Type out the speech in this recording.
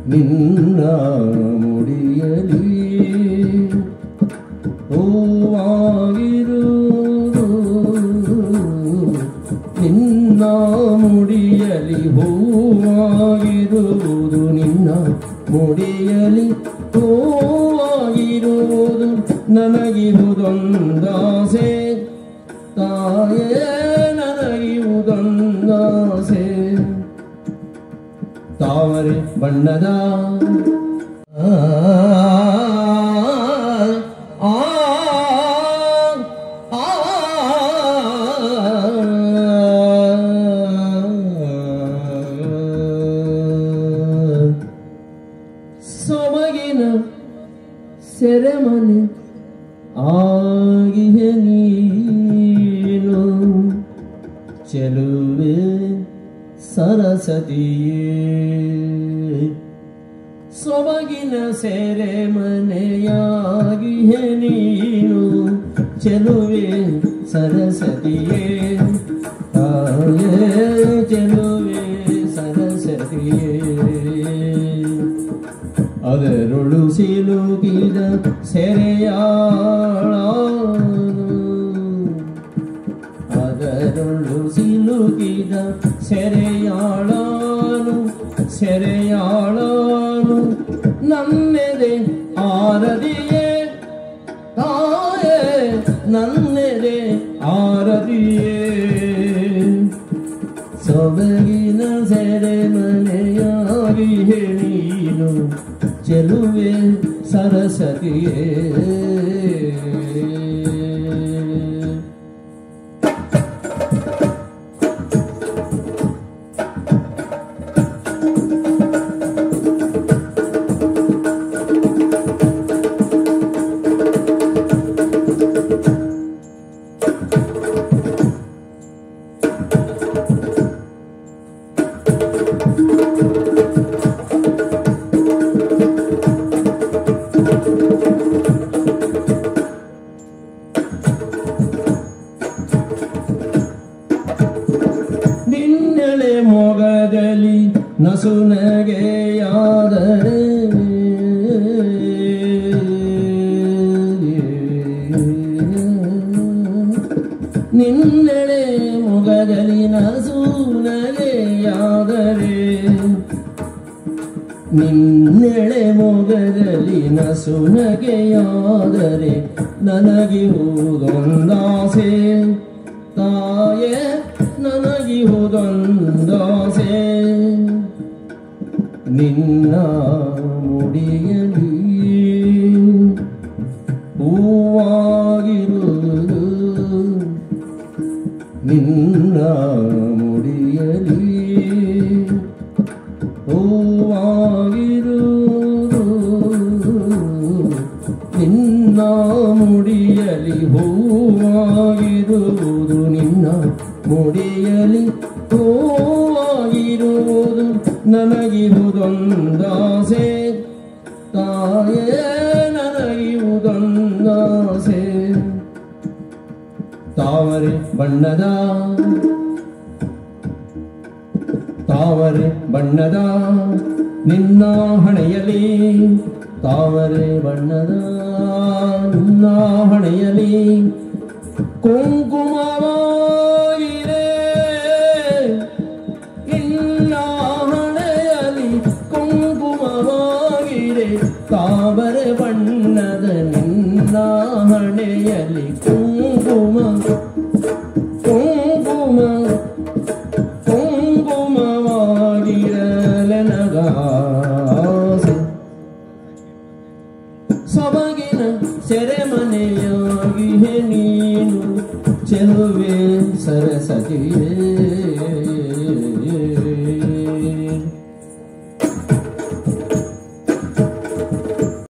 ನಿನ್ನ ಮುಡಿಯಲಿ ಹೂವಾಗಿರುವುದು ನಿನ್ನ ಮುಡಿಯಲಿ ಹೂವಾಗಿರುವುದು ನಿನ್ನ ಮುಡಿಯಲಿ ಹೂವಾಗಿರುವುದು ನನಗಿರುವುದೊಂದಾಸೆ ತಾಯೇ ನನಗಿರುವುದೊಂದಾಸೆ ತಾವರೆ ಬಣ್ಣದ ಆ, ಆ, ಆ, ಸೊಬಗಿನ ಸೆರೆಮನೆ ಆಗಿಹೆ ನೀನು ಚೆಲುವೆ ಸರಸತಿಯೇ ಸೊಬಗಿನ ಸೆರೆ ಮನೆಯಾಗಿಯೇ ನೀನು ಚೆಲುವೆ ಸರಸತಿಯೇ ತಾಯೇ ಚೆಲುವೆ ಸರಸತಿಯೇ ಅದರೊಳು ಸಿಲುಕಿದ ಸೆರೆಯಾಳ ಅದರೊಳು ಸಿಲುಕಿದ ಸೆರೆಯಾಳನು ಸೆರೆಯಾಳನು ನನ್ನೆದೆ ಆರದಿಯೇ ತಾಯೇ ನನ್ನೆದೆ ಆರದಿಯೇ ಸೊಬಗಿನ ಸೆರೆ ಮನೆಯಾಗಿ ನೀನು ಚೆಲುವೆ ಸರಸತಿಯೇ ನಿನ್ನೆಳೆ ಮೊಗದಲ್ಲಿ ನಸುನಗೆಯಾದರೆ ನಿನ್ನೆಳೆ ಮೊಗದಲ್ಲಿ ನಸುನಗೆಯಾದರೆ ನಿನ್ನೆಳೆ ಮೊಗದಲ್ಲಿ ನಸುನಗೆಯಾದರೆ ನನಗಿರುವುದೊಂದಾಸೆ ತಾಯೇ ನನಗಿರುವುದೊಂದಾಸೆ ನಿನ್ನ ಮುಡಿಯಲಿ ಹೂವಾಗಿರುವುದು ನಿನ್ನ ಮುಡಿಯಲಿ ಹೂವಾಗಿರುವುದು ನಿನ್ನ ಮುಡಿಯಲಿ ಹೂವಾಗಿರುವುದು ನಿನ್ನ ಮುಡಿಯಲಿ ಹೂವಾಗಿರುವುದು ನನಗಿರುವುದೊಂದಾಸೆ ತಾಯೇ ನನಗಿರುವುದೊಂದಾಸೆ ತಾವರೆ ಬಣ್ಣದ ತಾವರೆ ಬಣ್ಣದ ನಿನ್ನ ಹಣೆಯಲಿ ತಾವರೆ ಬಣ್ಣದ ನಿನ್ನ ಹಣೆಯಲಿ ಕುಂಕುಮವಾಗಿದೆ ನಿನ್ನ ಹಣೆಯಲಿ ಕುಂಕುಮವಾಗಿದೆ ತಾವರೆ ಬಣ್ಣದ ನಿನ್ನ ಹಣೆಯಲಿ ಕುಂಕುಮ ಕುಂಕುಮ ಕುಂಕುಮವಾಗಿರಲನಗಾಸೆ ಸೊಬಗಿನ ಸೆರೆಮನೆಯಾಗಿ ನೀನು ಚೆಲುವೆ ಸರಸತಿಯೇ